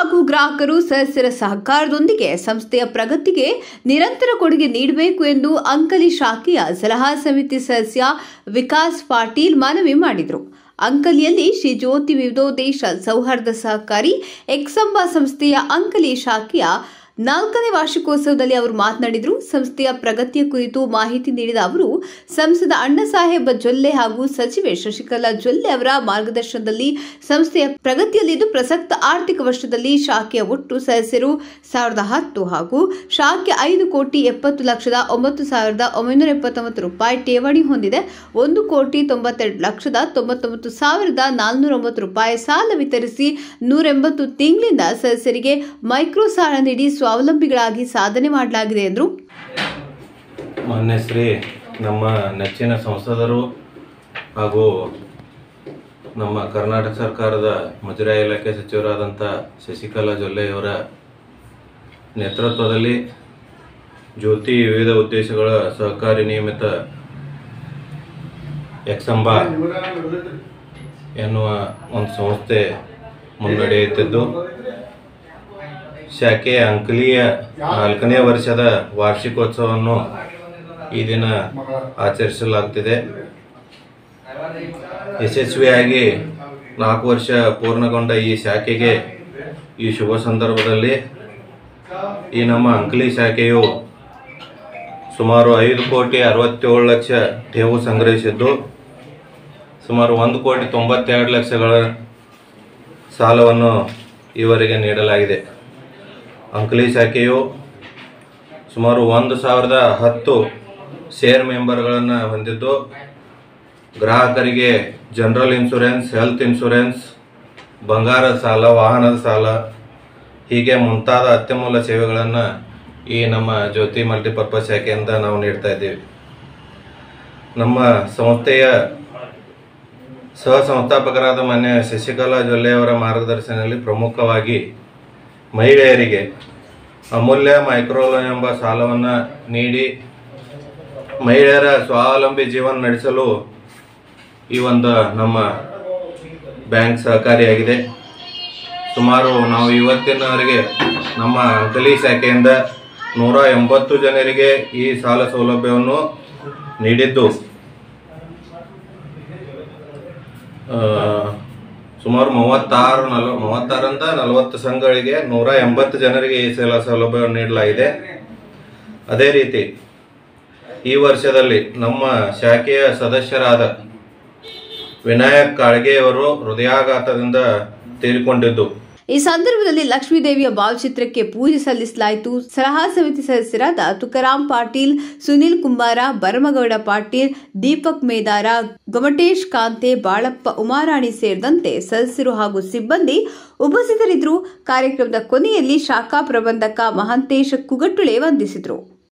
ಹಾಗೂ ಗ್ರಾಹಕರು ಸದಸ್ಯರ ಸಹಕಾರದೊಂದಿಗೆ ಸಂಸ್ಥೆಯ ಪ್ರಗತಿಗೆ ನಿರಂತರ ಕೊಡುಗೆ ನೀಡಬೇಕು ಎಂದು ಅಂಕಲಿ ಶಾಖೆಯ ಸಲಹಾ ಸಮಿತಿ ಸದಸ್ಯ ವಿಕಾಸ್ ಪಾಟೀಲ್ ಮನವಿ ಮಾಡಿದರು ಅಂಕಲಿಯಲ್ಲಿ ಶ್ರೀ ಜ್ಯೋತಿ ವಿವಿಧೋದ್ದೇಶ ಸೌಹಾರ್ದ ಸಹಕಾರಿ ಎಕ್ಸಂಬ ಸಂಸ್ಥೆಯ ಅಂಕಲಿ ಶಾಖೆಯ ನಾಲ್ಕನೇ ವಾರ್ಷಿಕೋತ್ಸವದಲ್ಲಿ ಅವರು ಮಾತನಾಡಿದರು ಸಂಸ್ಥೆಯ ಪ್ರಗತಿಯ ಕುರಿತು ಮಾಹಿತಿ ನೀಡಿದ ಅವರು ಸಂಸದ ಅಣ್ಣಸಾಹೇಬ ಜೊಲ್ಲೆ ಹಾಗೂ ಸಚಿವೆ ಶಶಿಕಲಾ ಜೊಲ್ಲೆ ಅವರ ಮಾರ್ಗದರ್ಶನದಲ್ಲಿ ಸಂಸ್ಥೆಯ ಪ್ರಗತಿಯಲ್ಲಿದ್ದು ಪ್ರಸಕ್ತ ಆರ್ಥಿಕ ವರ್ಷದಲ್ಲಿ ಶಾಖೆಯ ಒಟ್ಟು ಸದಸ್ಯರು ಸಾವಿರದ ಹತ್ತು ಹಾಗೂ ಶಾಖೆ ಐದು ಕೋಟಿ ಎಪ್ಪತ್ತು ಲಕ್ಷದ ಒಂಬತ್ತು ಸಾವಿರದ ಒಂಬೈನೂರ ಎಪ್ಪತ್ತೊಂಬತ್ತು ರೂಪಾಯಿ ಠೇವಣಿ ಹೊಂದಿದೆ ಒಂದು ಕೋಟಿ ತೊಂಬತ್ತೆರಡು ಲಕ್ಷದ ತೊಂಬತ್ತೊಂಬತ್ತು ಸಾವಿರದ ನಾಲ್ನೂರ ಒಂಬತ್ತು ರೂಪಾಯಿ ಸಾಲ ವಿತರಿಸಿ ನೂರ ಎಂಬತ್ತು ತಿಂಗಳಿಂದ ಸದಸ್ಯರಿಗೆ ಮೈಕ್ರೋ ಸಾಲ ನೀಡಿ ಸ್ವಾವಲಂಬಿಗಳಾಗಿ ಸಾಧನೆ ಮಾಡಲಾಗಿದೆ ಎಂದರು ಮಾನ್ಯ ಶ್ರೀ ನಮ್ಮ ನೆಚ್ಚಿನ ಸಂಸದರು ಹಾಗೂ ನಮ್ಮ ಕರ್ನಾಟಕ ಸರ್ಕಾರದ ಮುಜರಾಯಿ ಇಲಾಖೆ ಸಚಿವರಾದಂಥ ಶಶಿಕಲಾ ಜೊಲ್ಲೆಯವರ ನೇತೃತ್ವದಲ್ಲಿ ಜ್ಯೋತಿ ವಿವಿಧ ಉದ್ದೇಶಗಳ ಸಹಕಾರಿ ನಿಯಮಿತ ಎಕ್ಸಂಬ ಎನ್ನುವ ಒಂದು ಸಂಸ್ಥೆ ಮುನ್ನಡೆಯುತ್ತಿದ್ದು ಶಾಖೆಯ ಅಂಕಲಿಯ ನಾಲ್ಕನೇ ವರ್ಷದ ವಾರ್ಷಿಕೋತ್ಸವವನ್ನು ಈ ದಿನ ಆಚರಿಸಲಾಗುತ್ತಿದೆ ಯಶಸ್ವಿಯಾಗಿ ನಾಲ್ಕು ವರ್ಷ ಪೂರ್ಣಗೊಂಡ ಈ ಶಾಖೆಗೆ ಈ ಶುಭ ಸಂದರ್ಭದಲ್ಲಿ ಈ ನಮ್ಮ ಅಂಕಲಿ ಶಾಖೆಯು ಸುಮಾರು ಐದು ಕೋಟಿ ಅರವತ್ತೇಳು ಲಕ್ಷ ಠೇವು ಸಂಗ್ರಹಿಸಿದ್ದು ಸುಮಾರು ಒಂದು ಕೋಟಿ ತೊಂಬತ್ತೆರಡು ಲಕ್ಷಗಳ ಸಾಲವನ್ನು ಈವರೆಗೆ ನೀಡಲಾಗಿದೆ ಅಂಕಲಿ ಶಾಖೆಯು ಸುಮಾರು ಒಂದು ಸಾವಿರದ ಹತ್ತು ಶೇರ್ ಮೆಂಬರ್ಗಳನ್ನು ಹೊಂದಿದ್ದು ಗ್ರಾಹಕರಿಗೆ ಜನರಲ್ ಇನ್ಶೂರೆನ್ಸ್ ಹೆಲ್ತ್ ಇನ್ಶೂರೆನ್ಸ್ ಬಂಗಾರದ ಸಾಲ ವಾಹನದ ಸಾಲ ಹೀಗೆ ಮುಂತಾದ ಅತ್ಯಮೂಲ ಸೇವೆಗಳನ್ನು ಈ ನಮ್ಮ ಜ್ಯೋತಿ ಮಲ್ಟಿಪರ್ಪಸ್ ಶಾಖೆಯಿಂದ ನಾವು ನೀಡ್ತಾ ಇದ್ದೀವಿ ನಮ್ಮ ಸಂಸ್ಥೆಯ ಸಹ ಸಂಸ್ಥಾಪಕರಾದ ಮಾನ್ಯ ಶಶಿಕಲಾ ಜೊಲ್ಲೆಯವರ ಮಾರ್ಗದರ್ಶನದಲ್ಲಿ ಪ್ರಮುಖವಾಗಿ ಮಹಿಳೆಯರಿಗೆ ಅಮೂಲ್ಯ ಮೈಕ್ರೋ ಲೋನ್ ಎಂಬ ಸಾಲವನ್ನು ನೀಡಿ ಮಹಿಳೆಯರ ಸ್ವಾವಲಂಬಿ ಜೀವನ ನಡೆಸಲು ಈ ಒಂದು ನಮ್ಮ ಬ್ಯಾಂಕ್ ಸಹಕಾರಿಯಾಗಿದೆ ಸುಮಾರು ನಾವು ಇವತ್ತಿನವರೆಗೆ ನಮ್ಮ ಅಂಕಲಿ ಶಾಖೆಯಿಂದ ನೂರ ಎಂಬತ್ತು ಜನರಿಗೆ ಈ ಸಾಲ ಸೌಲಭ್ಯವನ್ನು ನೀಡಿದ್ದು ಆ, ಸುಮಾರು ಮೂವತ್ತಾರು ನಲ್ ಮೂವತ್ತಾರರಿಂದ ನಲವತ್ತು ಸಂಘಗಳಿಗೆ ನೂರ ಎಂಬತ್ತು ಜನರಿಗೆ ಈ ಸಾಲ ಸೌಲಭ್ಯವನ್ನು ನೀಡಲಾಗಿದೆ ಅದೇ ರೀತಿ ಈ ವರ್ಷದಲ್ಲಿ ನಮ್ಮ ಶಾಖೆಯ ಸದಸ್ಯರಾದ ವಿನಾಯಕ್ ಕಾಳ್ಗೆಯವರು ಹೃದಯಾಘಾತದಿಂದ ತೀರಿಕೊಂಡಿದ್ದು ಈ ಸಂದರ್ಭದಲ್ಲಿ ಲಕ್ಷ್ಮೀದೇವಿಯ ಭಾವಚಿತ್ರಕ್ಕೆ ಪೂಜೆ ಸಲ್ಲಿಸಲಾಯಿತು ಸಲಹಾ ಸಮಿತಿ ಸದಸ್ಯರಾದ ತುಕಾರಾಂ ಪಾಟೀಲ್ ಸುನಿಲ್ ಕುಂಬಾರ ಭರಮಗೌಡ ಪಾಟೀಲ್ ದೀಪಕ್ ಮೇದಾರ ಗೊಮಟೇಶ್ ಕಾಂತೆ ಬಾಳಪ್ಪ ಉಮಾರಾಣಿ ಸೇರಿದಂತೆ ಸದಸ್ಯರು ಹಾಗೂ ಸಿಬ್ಬಂದಿ ಉಪಸ್ಥಿತರಿದ್ದರು ಕಾರ್ಯಕ್ರಮದ ಕೊನೆಯಲ್ಲಿ ಶಾಖಾ ಪ್ರಬಂಧಕ ಮಹಾಂತೇಶ ಕುಗಟ್ಟುಳೆ ವಂದಿಸಿದರು